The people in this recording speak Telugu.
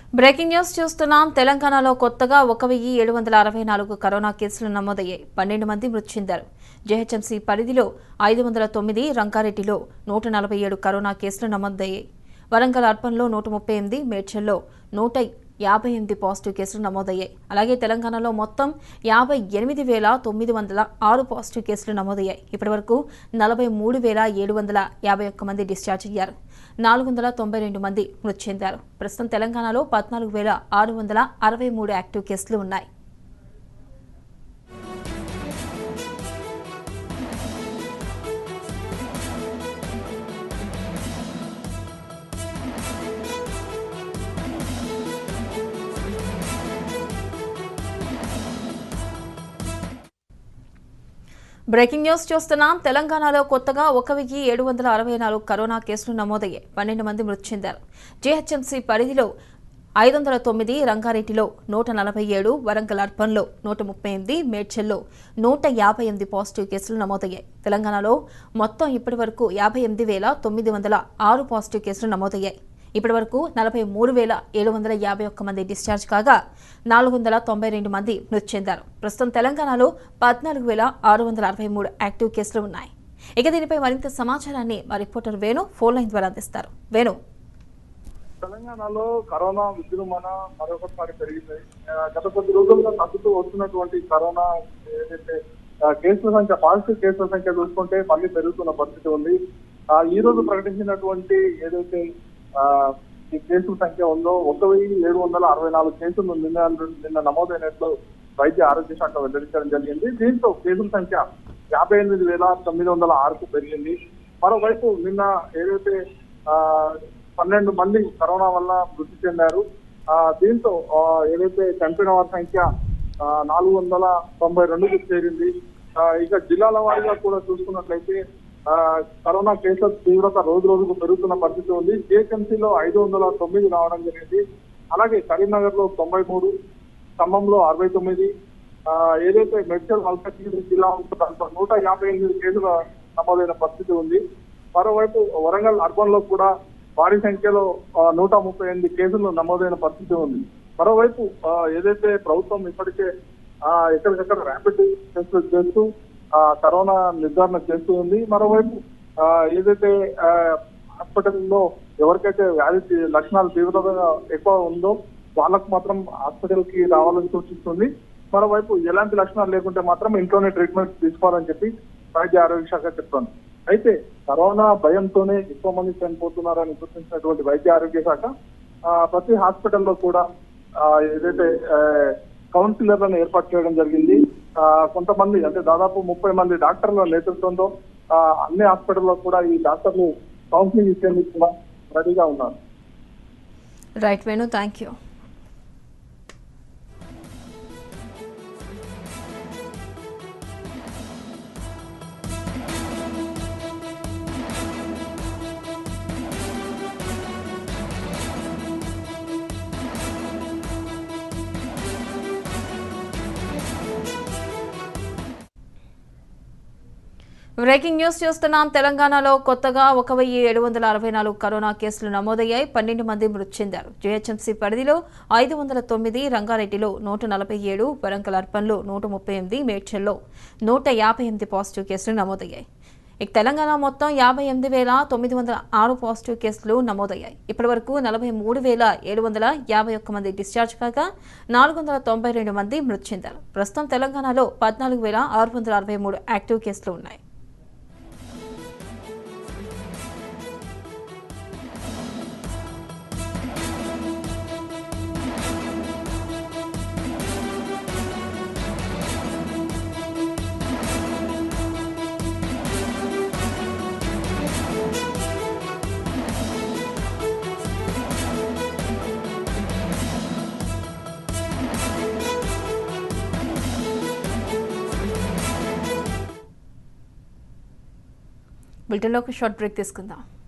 బ్రేకింగ్ న్యూస్ చూస్తున్నాం తెలంగాణలో కొత్తగా ఒక వెయ్యి ఏడు వందల అరవై నాలుగు కరోనా కేసులు నమోదయ్యాయి పన్నెండు మంది మృతి చెందారు జేహెచ్ఎంసీ పరిధిలో ఐదు వందల తొమ్మిది రంగారెడ్డిలో నూట నలభై ఏడు కరోనా కేసులు నమోదయ్యాయి వరంగల్ అర్బన్లో నూట ముప్పై ఎనిమిది మేడ్చల్లో నూట యాభై ఎనిమిది పాజిటివ్ కేసులు నమోదయ్యాయి అలాగే తెలంగాణలో మొత్తం యాభై ఎనిమిది వేల తొమ్మిది వందల ఆరు పాజిటివ్ కేసులు నమోదయ్యాయి ఇప్పటివరకు నలభై మూడు వేల ఏడు వందల యాభై ఒక్క మంది డిశ్చార్జ్ అయ్యారు నాలుగు వందల తొంభై రెండు మంది మృతి చెందారు ప్రస్తుతం తెలంగాణలో పద్నాలుగు వేల ఆరు వందల అరవై మూడు యాక్టివ్ కేసులు ఉన్నాయి బ్రేకింగ్ న్యూస్ చూస్తున్నాం తెలంగాణలో కొత్తగా ఒక వెయ్యి ఏడు వందల అరవై నాలుగు కరోనా కేసులు నమోదయ్యాయి పన్నెండు మంది మృతి చెందారు జీహెచ్ఎంసీ పరిధిలో ఐదు వందల తొమ్మిది రంగారెడ్డిలో నూట నలభై ఏడు వరంగల్ అర్బన్లో నూట ముప్పై ఎనిమిది మేడ్చల్లో నూట యాభై ఎనిమిది పాజిటివ్ కేసులు నమోదయ్యాయి తెలంగాణలో మొత్తం ఇప్పటి వరకు యాభై ఎనిమిది వేల తొమ్మిది వందల ఆరు పాజిటివ్ కేసులు నమోదయ్యాయి ఇప్పటి వరకు నలభై మూడు వేల ఏడు వందల యాభై ఒక్క మంది డిశ్చార్జ్ కాగా నాలుగు వందల తొంభై రెండు మంది మృతి చెందారు ప్రస్తుతం తెలంగాణలో పద్నాలుగు వేల ఆరు వందల అరవై మూడు యాక్టివ్ కేసులు ఉన్నాయి ఇక దీనిపై మరింత సమాచారాన్ని మా రిపోర్టర్ వేణు ఫోన్ లైన్ ద్వారా అందిస్తారు వేణు తెలంగాణలో కరోనా విజృంభణ మరొకసారి పెరిగింది ఆ, గత కొద్ది రోజులుగా తగ్గుతూ వస్తున్నటువంటి కరోనా ఏదైతే ఆ, కేసుల సంఖ్య పాజిటివ్ కేసుల సంఖ్య చూసుకుంటే మళ్ళీ పెరుగుతున్న పరిస్థితి ఉంది ఆ, ఈ రోజు ప్రకటించినటువంటి ఏదైతే ఆ, ఈ కేసుల సంఖ్య ఉందో ఒక వెయ్యి ఏడు వందల అరవై నాలుగు కేసులు నిన్న నిన్న నమోదైనట్లు వైద్య ఆరోగ్య శాఖ వెల్లడించడం జరిగింది దీంతో కేసుల సంఖ్య యాభై ఎనిమిది వేల తొమ్మిది వందల ఆరుకు పెరిగింది మరోవైపు నిన్న ఏదైతే ఆ, పన్నెండు మంది కరోనా వల్ల మృతి చెందారు ఆ, దీంతో ఆ, ఏదైతే చనిపోయిన వారి సంఖ్య ఆ, నాలుగు వందల తొంభై రెండుకు చేరింది ఆ, ఇక జిల్లాల వారీగా కూడా చూసుకున్నట్లయితే ఆ, కరోనా కేసుల తీవ్రత రోజు రోజుకు పెరుగుతున్న పరిస్థితి ఉంది జిహెచ్ఎంసీలో ఐదు వందల తొమ్మిది రావడం జరిగింది అలాగే కరీంనగర్ లో తొంభై మూడు ఖమ్మంలో అరవై తొమ్మిది ఆ, ఏదైతే మెడ్చల్ మల్కాజ్గిరి జిల్లా ఉందో దాంట్లో నూట యాభై ఎనిమిది కేసుల నమోదైన పరిస్థితి ఉంది మరోవైపు వరంగల్ అర్బన్ లో కూడా భారీ సంఖ్యలో ఆ, నూట ముప్పై ఎనిమిది కేసులు నమోదైన పరిస్థితి ఉంది మరోవైపు ఆ, ఏదైతే ప్రభుత్వం ఇప్పటికే ఆ, ఎక్కడికక్కడ ర్యాపిడ్ టెస్టులు చేస్తూ ఆ, కరోనా నిర్ధారణ చేస్తూ ఉంది మరోవైపు ఆ, ఏదైతే ఆ, హాస్పిటల్లో ఎవరికైతే వ్యాధి తీ- లక్షణాలు తీవ్రతగా ఎక్కువ ఉందో వాళ్ళకు మాత్రం హాస్పిటల్ కి రావాలని సూచిస్తుంది మరోవైపు ఎలాంటి లక్షణాలు లేకుంటే మాత్రం ఇంట్లోనే ట్రీట్మెంట్ తీసుకోవాలని చెప్పి వైద్య ఆరోగ్య శాఖ చెప్తోంది అయితే కరోనా భయంతోనే ఎక్కువ మంది చనిపోతున్నారని గుర్తించినటువంటి వైద్య ఆరోగ్య శాఖ ఆ, ప్రతి హాస్పిటల్లో కూడా ఆ, ఏదైతే ఆ, కౌన్సిలర్లను ఏర్పాటు చేయడం జరిగింది ఆ, కొంతమంది అంటే దాదాపు ముప్పై మంది డాక్టర్ల నేతృత్వంలో ఆ, అన్ని హాస్పిటల్లో కూడా ఈ డాక్టర్లు కౌన్సిలింగ్ ఇచ్చేందుకు కూడా రెడీగా ఉన్నారు right Venu thank you breaking news చూస్తున్నాం తెలంగాణలో కొత్తగా ఒక వెయ్యి ఏడు వందల అరవై నాలుగు కరోనా కేసులు నమోదయ్యాయి పన్నెండు మంది మృతి చెందారు జేహెచ్ఎంసీ పరిధిలో ఐదు వందల తొమ్మిది రంగారెడ్డిలో నూట నలభై ఏడు వరంగల్ అర్బన్లో నూట ముప్పై ఎనిమిది మేడ్చల్లో నూట యాభై ఎనిమిది పాజిటివ్ కేసులు నమోదయ్యాయి ఇక తెలంగాణ మొత్తం యాభై ఎనిమిది వేల తొమ్మిది వందల ఆరు పాజిటివ్ కేసులు నమోదయ్యాయి ఇప్పటివరకు నలభై మూడు వేల ఏడు వందల యాభై ఒక్క మంది డిశ్చార్జ్ కాగా నాలుగు వందల తొంభై రెండు మంది మృతి చెందారు ప్రస్తుతం తెలంగాణలో పద్నాలుగు వేల ఆరు వందల అరవై మూడు యాక్టివ్ కేసులు ఉన్నాయి బులెటిన్లో ఒక షార్ట్ బ్రేక్ తీసుకుందాం